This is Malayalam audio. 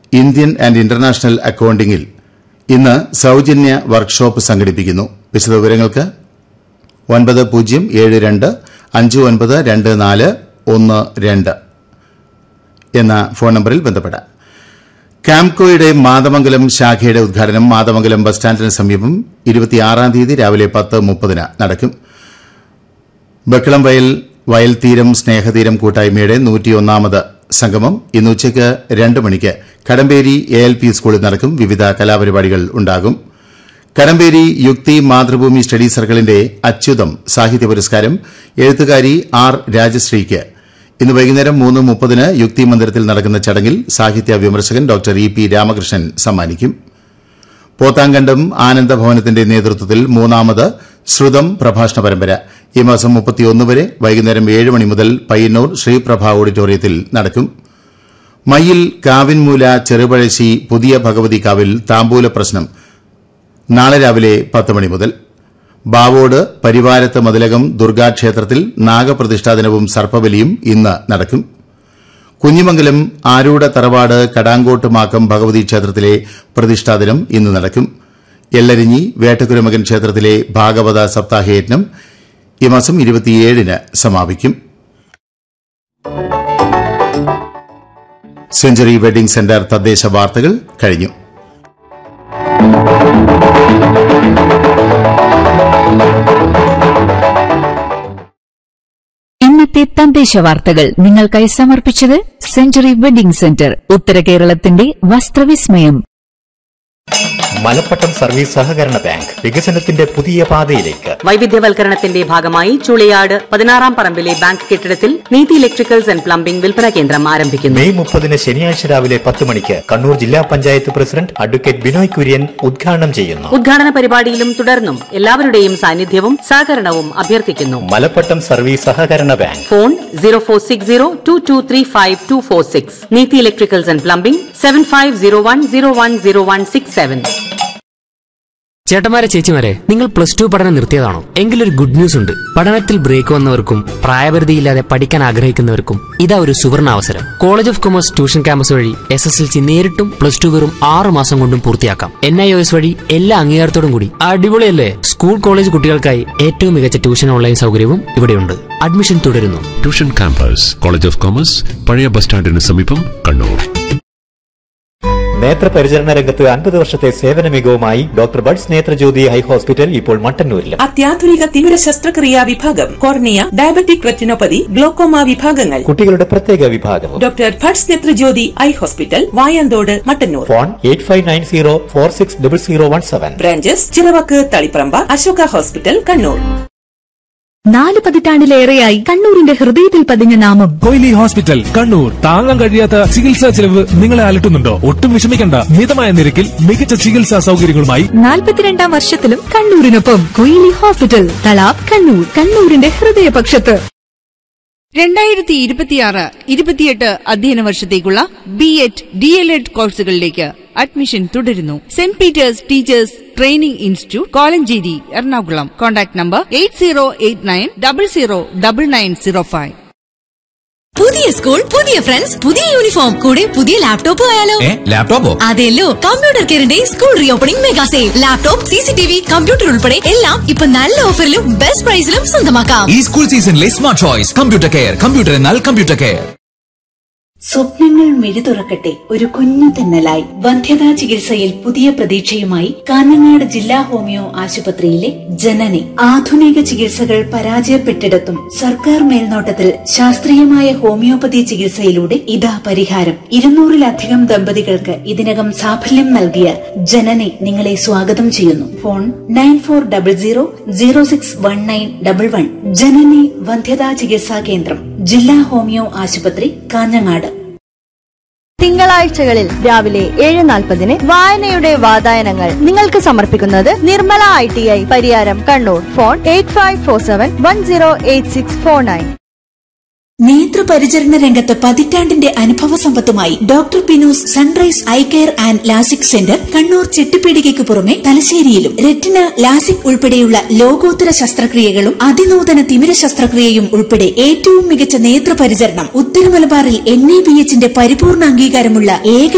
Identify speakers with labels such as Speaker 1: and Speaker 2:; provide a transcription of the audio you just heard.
Speaker 1: ഇന്ത്യൻ ആൻഡ് ഇന്റർനാഷണൽ അക്കൌണ്ടിംഗിൽ ഇന്ന് സൌജന്യ വർക്ക്ഷോപ്പ് സംഘടിപ്പിക്കുന്നു വിശദവിവരങ്ങൾക്ക് ഒൻപത് പൂജ്യം ഏഴ് രണ്ട് അഞ്ച് ഒൻപത് രണ്ട് നാല് ഒന്ന് രണ്ട് എന്ന ഫോൺ നമ്പറിൽ ബന്ധപ്പെടാം കാംകോയുടെ മാതമംഗലം ശാഖയുടെ ഉദ്ഘാടനം മാതമംഗലം ബസ് സ്റ്റാൻഡിന് സമീപം ഇരുപത്തിയാറാം തീയതി രാവിലെ പത്ത് മുപ്പതിന് നടക്കും ബക്കിളം വയൽ വയൽ തീരം സ്നേഹതീരം കൂട്ടായ്മയുടെ നൂറ്റിയൊന്നാമത് സംഗമം ഇന്ന് ഉച്ചയ്ക്ക് രണ്ട് മണിക്ക് കടമ്പേരി എ എൽ പി സ്കൂളിൽ നടക്കും വിവിധ കലാപരിപാടികൾ ഉണ്ടാകും കടമ്പേരി യുക്തി മാതൃഭൂമി സ്റ്റഡി സർക്കിളിന്റെ അച്യുതം സാഹിത്യ പുരസ്കാരം എഴുത്തുകാരി ആർ രാജശ്രീക്ക് ഇന്ന് വൈകുന്നേരം മൂന്ന് മുപ്പതിന് യുക്തി മന്ദിരത്തിൽ നടക്കുന്ന ചടങ്ങിൽ സാഹിത്യ വിമർശകൻ ഡോക്ടർ ഇ പി രാമകൃഷ്ണൻ സമ്മാനിക്കും പോത്താങ്കണ്ടം ആനന്ദഭവനത്തിന്റെ നേതൃത്വത്തിൽ മൂന്നാമത് ശ്രുതം പ്രഭാഷണ പരമ്പര ഈ മാസം മുപ്പത്തിയൊന്ന് വരെ വൈകുന്നേരം ഏഴ് മണി മുതൽ പയ്യന്നൂർ ശ്രീപ്രഭ ഓഡിറ്റോറിയത്തിൽ നടക്കും മയിൽ കാവിൻമൂല ചെറുപഴശ്ശി പുതിയ ഭഗവതി കാവിൽ താമ്പൂല പ്രശ്നം നാളെ രാവിലെ പത്ത് മണി മുതൽ ബാവോട് പരിവാരത്ത് മതിലകം ദുർഗാക്ഷേത്രത്തിൽ നാഗപ്രതിഷ്ഠാ ദിനവും സർപ്പബലിയും ഇന്ന് നടക്കും കുഞ്ഞിമംഗലം ആരൂഢ തറവാട് കടാങ്കോട്ട് മാക്കം ഭഗവതി ക്ഷേത്രത്തിലെ പ്രതിഷ്ഠാദിനം ഇന്ന് നടക്കും എല്ലരിഞ്ഞി വേട്ടക്കുരമകൻ ക്ഷേത്രത്തിലെ ഭാഗവത സപ്താഹയജ്ഞം ഈ മാസം ഇരുപത്തിയേഴിന് സമാപിക്കും സെഞ്ചുറി വെഡിംഗ് സെന്റർ തദ്ദേശ വാർത്തകൾ കഴിഞ്ഞു
Speaker 2: ഇന്നത്തെ തദ്ദേശ വാർത്തകൾ നിങ്ങൾക്കായി സമർപ്പിച്ചത് സെഞ്ചുറി വെഡിംഗ് സെന്റർ ഉത്തര കേരളത്തിന്റെ വസ്ത്രവിസ്മയം
Speaker 3: മലപ്പട്ടം സർവീസ് സഹകരണ ബാങ്ക് വികസനത്തിന്റെ പുതിയ പാതയിലേക്ക്
Speaker 4: വൈവിധ്യവൽക്കരണത്തിന്റെ ഭാഗമായി ചുളിയാട് പതിനാറാം പറമ്പിലെ ബാങ്ക് കെട്ടിടത്തിൽ നീതി ഇലക്ട്രിക്കൽസ് ആൻഡ് പ്ലംബിംഗ് വിൽപ്പന കേന്ദ്രം ആരംഭിക്കുന്നു
Speaker 3: മെയ് മുപ്പതിന് ശനിയാഴ്ച രാവിലെ പത്ത് മണിക്ക് കണ്ണൂർ ജില്ലാ പഞ്ചായത്ത് പ്രസിഡന്റ് അഡ്വക്കേറ്റ് ബിനോയ് കുര്യൻ ഉദ്ഘാടനം ചെയ്യുന്നു
Speaker 4: ഉദ്ഘാടന പരിപാടിയിലും തുടർന്നും എല്ലാവരുടെയും സാന്നിധ്യവും സഹകരണവും അഭ്യർത്ഥിക്കുന്നു
Speaker 3: മലപ്പട്ടം സർവീസ് സഹകരണ bank
Speaker 4: phone zero four six zero two two three five two four six Neethi electricals and plumbing seven five zero one zero one zero one six seven
Speaker 5: ചേട്ടന്മാരെ ചേച്ചിമാരെ നിങ്ങൾ പ്ലസ് ടു പഠനം നിർത്തിയതാണോ എങ്കിലൊരു ഗുഡ് ന്യൂസ് ഉണ്ട് പഠനത്തിൽ ബ്രേക്ക് വന്നവർക്കും പ്രായപരിധിയില്ലാതെ പഠിക്കാൻ ആഗ്രഹിക്കുന്നവർക്കും ഇതാ ഒരു സുവർണ അവസരം college of commerce tuition campus വഴി എസ് എസ് എൽ സി നേരിട്ടും പ്ലസ് ടു വെറും ആറ് മാസം കൊണ്ടും പൂർത്തിയാക്കാം എൻ ഐ ഒ എസ് വഴി എല്ലാ അംഗീകാരത്തോടും കൂടി അടിപൊളിയല്ലേ സ്കൂൾ കോളേജ് കുട്ടികൾക്കായി ഏറ്റവും മികച്ച ട്യൂഷൻ ഓൺലൈൻ സൗകര്യവും ഇവിടെയുണ്ട് അഡ്മിഷൻ തുടരുന്നു
Speaker 6: tuition campus college of commerce പഴയ ബസ് സ്റ്റാൻഡിന് സമീപം കണ്ണൂർ
Speaker 3: നേത്രപരിചരണ രംഗത്ത് അൻപത് വർഷത്തെ സേവന മികവുമായി doctor Bhat's Nethrajyothi eye hospital ഇപ്പോൾ മട്ടന്നൂരിലും
Speaker 7: അത്യാധുനിക തീവ്ര ശസ്ത്രക്രിയാ വിഭാഗം കോർണിയ ഡയബറ്റിക് റെറ്റിനോപ്പതി ഗ്ലോക്കോമ വിഭാഗങ്ങൾ
Speaker 3: കുട്ടികളുടെ പ്രത്യേക വിഭാഗവും
Speaker 7: doctor Bhat's Nethrajyothi eye hospital Vayanthode Mattannur
Speaker 3: phone eight five nine zero four six double zero one seven
Speaker 7: branches Chiravakku Taliparamba Ashoka hospital Kannur
Speaker 2: നാല് പതിറ്റാണ്ടിലേറെയായി കണ്ണൂരിന്റെ ഹൃദയത്തിൽ പതിഞ്ഞ നാമം
Speaker 8: കൊയിലി ഹോസ്പിറ്റൽ കണ്ണൂർ താങ്ങാൻ കഴിയാത്ത ചികിത്സാ ചെലവ് നിങ്ങളെ അലട്ടുന്നുണ്ടോ ഒട്ടും വിഷമിക്കണ്ട മിതമായ നിരക്കിൽ മികച്ച ചികിത്സാ സൗകര്യങ്ങളുമായി
Speaker 2: നാൽപ്പത്തിരണ്ടാം വർഷത്തിലും കണ്ണൂരിനൊപ്പം കൊയിലി ഹോസ്പിറ്റൽ തളാബ് കണ്ണൂർ കണ്ണൂരിന്റെ ഹൃദയപക്ഷത്ത്
Speaker 9: രണ്ടായിരത്തി ഇരുപത്തിയാറ് ഇരുപത്തിയെട്ട് അധ്യയന വർഷത്തേക്കുള്ള B Ed D El Ed കോഴ്സുകളിലേക്ക് അഡ്മിഷൻ തുടരുന്നു Saint Peter's teachers training institute Kolenchery Ernakulam contact number eight zero eight nine double zero double nine zero five
Speaker 10: പുതിയ സ്കൂൾ പുതിയ ഫ്രണ്ട്സ് പുതിയ യൂണിഫോം കൂടെ പുതിയ ലാപ്ടോപ്പ് ആയാലോ
Speaker 8: ലാപ്ടോപ്പോ
Speaker 10: അതെല്ലോ കമ്പ്യൂട്ടർ കെയറിന്റെ school reopening mega sale laptop C C T V computer ഉൾപ്പെടെ എല്ലാം ഇപ്പൊ നല്ല ഓഫറിലും ബെസ്റ്റ് പ്രൈസിലും സ്വന്തമാക്കാം
Speaker 8: ഈ സ്കൂൾ സീസണിലെ smart choice computer care computer എന്നാൽ കമ്പ്യൂട്ടർ കെയർ
Speaker 11: സ്വപ്നങ്ങൾ മിഴി തുറക്കട്ടെ ഒരു കുഞ്ഞു തെന്നലായി വന്ധ്യതാ ചികിത്സയിൽ പുതിയ പ്രതീക്ഷയുമായി കാഞ്ഞങ്ങാട് ജില്ലാ ഹോമിയോ ആശുപത്രിയിലെ ജനനി ആധുനിക ചികിത്സകൾ പരാജയപ്പെട്ടിടത്തും സർക്കാർ മേൽനോട്ടത്തിൽ ശാസ്ത്രീയമായ ഹോമിയോപ്പതി ചികിത്സയിലൂടെ ഇതാ പരിഹാരം ഇരുന്നൂറിലധികം ദമ്പതികൾക്ക് ഇതിനകം സാഫല്യം നൽകിയ ജനനി നിങ്ങളെ സ്വാഗതം ചെയ്യുന്നു phone nine four double zero zero six one nine double one Janani വന്ധ്യതാ ചികിത്സാ കേന്ദ്രം ജില്ലാ ഹോമിയോ ആശുപത്രി കാഞ്ഞങ്ങാട്
Speaker 12: തിങ്കളാഴ്ചകളിൽ രാവിലെ ഏഴ് നാൽപ്പതിന് വായനയുടെ വാതായനങ്ങൾ നിങ്ങൾക്ക് സമർപ്പിക്കുന്നത് Nirmala I T I Pariyaram Kannur phone eight five four seven one zero eight six four nine
Speaker 11: നേത്രപരിചരണ രംഗത്ത് പതിറ്റാണ്ടിന്റെ അനുഭവ സമ്പത്തുമായി doctor Pinu's sunrise eye care and LASIK centre Kannur ചെട്ടിപ്പീടികയ്ക്ക് പുറമെ തലശ്ശേരിയിലും റെറ്റിന ലാസിക് ഉൾപ്പെടെയുള്ള ലോകോത്തര ശസ്ത്രക്രിയകളും അതിനൂതന തിമിര ശസ്ത്രക്രിയയും ഉൾപ്പെടെ ഏറ്റവും മികച്ച നേത്രപരിചരണം ഉത്തര മലബാറിൽ എൻ എ ബി എച്ചിന്റെ പരിപൂർണ അംഗീകാരമുള്ള ഏക